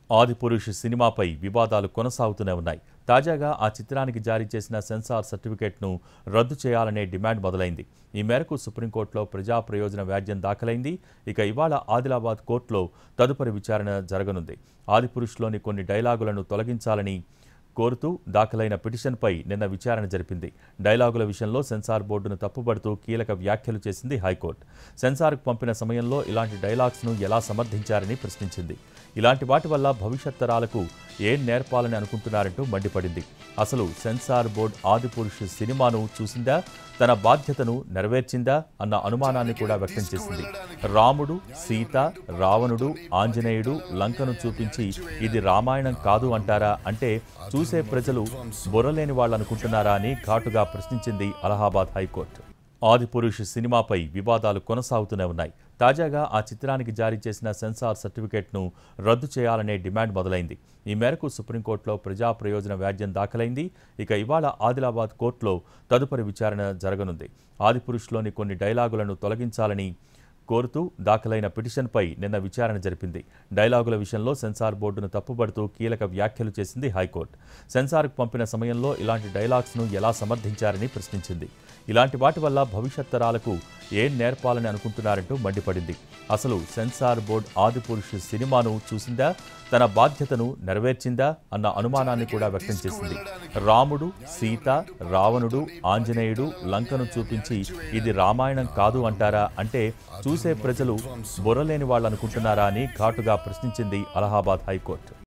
ఆదిపురుష్ సినిమాపై వివాదాలు కొనసాగుతూనే ఉన్నాయి తాజాగా ఆ చిత్రానికి జారీ చేసిన సెన్సార్ సర్టిఫికేట్ను రద్దు చేయాలనే డిమాండ్ మొదలైంది ఈ మేరకు సుప్రీంకోర్టులో ప్రజా ప్రయోజన వ్యాజ్యం దాఖలైంది ఇక ఇవాళ ఆదిలాబాద్ కోర్టులో తదుపరి విచారణ జరగనుంది ఆదిపురుష్లోని కొన్ని డైలాగులను తొలగించాలని కోరుతూ దాఖలైన పిటిషన్పై నిన్న విచారణ జరిపింది డైలాగుల విషయంలో సెన్సార్ బోర్డును తప్పుపడుతూ కీలక వ్యాఖ్యలు చేసింది హైకోర్టు సెన్సార్కు పంపిన సమయంలో ఇలాంటి డైలాగ్స్ను ఎలా సమర్థించారని ప్రశ్నించింది ఇలాంటి వాటి వల్ల భవిష్యత్ తరాలకు ఏం నేర్పాలని అనుకుంటున్నారంటూ మండిపడింది అసలు సెన్సార్ బోర్డు ఆదిపురుష్ సినిమాను చూసిందా తన బాధ్యతను నెరవేర్చిందా అన్న అనుమానాన్ని కూడా వ్యక్తం చేసింది రాముడు సీత రావణుడు ఆంజనేయుడు లంకను చూపించి ఇది రామాయణం కాదు అంటారా అంటే చూసే ప్రజలు బుర్రలేని వాళ్ళు అనుకుంటున్నారా అని ఘాటుగా ప్రశ్నించింది అలహాబాద్ హైకోర్టు ఆదిపురుష్ సినిమాపై వివాదాలు కొనసాగుతూనే ఉన్నాయి తాజాగా ఆ చిత్రానికి జారీ చేసిన సెన్సార్ సర్టిఫికేట్ను రద్దు చేయాలనే డిమాండ్ మొదలైంది ఈ మేరకు సుప్రీంకోర్టులో ప్రజా ప్రయోజన వ్యాజ్యం దాఖలైంది ఇక ఇవాళ ఆదిలాబాద్ కోర్టులో తదుపరి విచారణ జరగనుంది ఆదిపురుష్లోని కొన్ని డైలాగులను తొలగించాలని కోరుతూ దాఖలైన పిటిషన్పై నిన్న విచారణ జరిపింది డైలాగుల విషయంలో సెన్సార్ బోర్డును తప్పుపడుతూ కీలక వ్యాఖ్యలు చేసింది హైకోర్టు సెన్సార్కు పంపిన సమయంలో ఇలాంటి డైలాగ్స్ను ఎలా సమర్థించారని ప్రశ్నించింది ఇలాంటి వాటి వల్ల భవిష్యత్ తరాలకు ఏం నేర్పాలని అనుకుంటున్నారంటూ మండిపడింది అసలు సెన్సార్ బోర్డు ఆదిపురుష్ సినిమాను చూసిందా తన బాధ్యతను నెరవేర్చిందా అన్న అనుమానాన్ని కూడా వ్యక్తం చేసింది రాముడు సీత రావణుడు ఆంజనేయుడు లంకను చూపించి ఇది రామాయణం కాదు అంటారా అంటే చూసే ప్రజలు బుర్రలేని వాళ్ళు అనుకుంటున్నారా అని ఘాటుగా ప్రశ్నించింది అలహాబాద్ హైకోర్టు